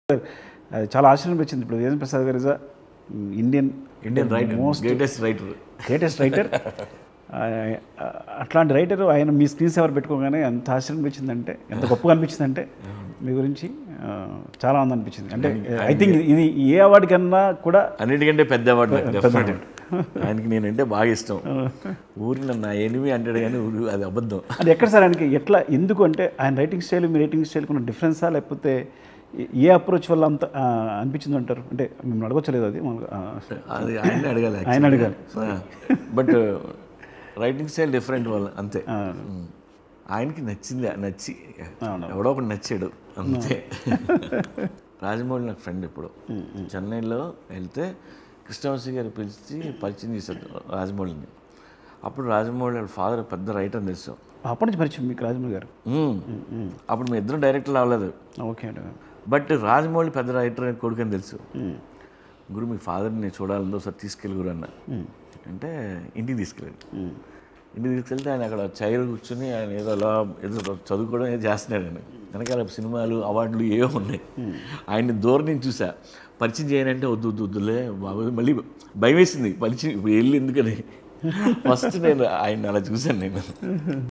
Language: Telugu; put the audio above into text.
అది చాలా ఆశ్చర్యం వచ్చింది ఇప్పుడు Vedam Prasad garu is Indian Indian writer most greatest writer greatest writer అట్లాంటి రైటర్ ఆయన మీ స్క్రీన్ సేవర్ పెట్టుకోగానే ఎంత ఆశ్చర్యం అనిపించిందంటే ఎంత గొప్పగా అనిపించిందంటే మీ గురించి ఆ, చాలా ఆనందం అనిపించింది అంటే ఐ థింక్ ఇది ఏ అవార్డు కన్నా కూడా అన్నిటికంటే పెద్ద అవార్డు నాకు definitely. ఆయనకి నేనంటే బాగా ఇష్టం ఊరికి నన్ను నా ఎనిమి అంటాడు కానీ ఊరు అది అబద్ధం అది ఎక్కడ సార్ ఆయనకి ఎట్లా ఎందుకు అంటే ఆయన రైటింగ్ స్టైల్ మీ రైటింగ్ స్టైల్ ఉన్న డిఫరెన్సా లేకపోతే ఏ- ఏ అప్రోచ్ వల్ల అంత ఆ, అనిపించింది అంటారు అంటే మిమ్మల్ని అడగొచ్చలేదు అది మామూలుగా, ఆ, అది ఆయన అడగాలి ఆయన అడగాలి బట్ రైటింగ్ స్టైల్ డిఫరెంట్ వల్ల అంతే ఉమ్. ఆయనకి నచ్చింది నచ్చి ఎవడో ఒకటి నచ్చాడు అంతే రాజమౌళి నాకు ఫ్రెండ్ ఇప్పుడు చెన్నైలో వెళ్తే కృష్ణవంశీ గారు పిలిచి పరిచయం చేశారు రాజమౌళిని అప్పుడు రాజమౌళి వాళ్ళ ఫాదర్ పెద్ద రైటర్ తెలుసు అప్పటి నుంచి పరిచయం మీకు రాజమౌళి గారు ఉమ్. అప్పుడు మీ ఇద్దరు డైరెక్టర్లు అవ్వలేదు ఓకే అండి బట్ రాజమౌళి పెద్ద రైటర్ అని కొడుకు అని తెలుసు గురు మీ ఫాదర్ని నేను చూడాలని ఒకసారి తీసుకెళ్ళి గురు అన్న అంటే ఇంటికి తీసుకెళ్ళాడు ఇంటికి తీసుకెళ్తే ఆయన అక్కడ చైర్ కూర్చుని ఆయన ఏదో అలా ఏదో చదువుకోవడం ఏదో చేస్తున్నాడు ఆయన వెనకాల సినిమాలు అవార్డులు ఏవో ఉన్నాయి ఆయన్ని దూరం నుంచి చూసా పరిచయం చేయనంటే వద్దు వద్దు వద్దులే బాబు మళ్ళీ భయం వేసింది పరిచయం ఇప్పుడు వెళ్ళి ఎందుకని ఫస్ట్ నేను ఆయన అలా చూశాను నేను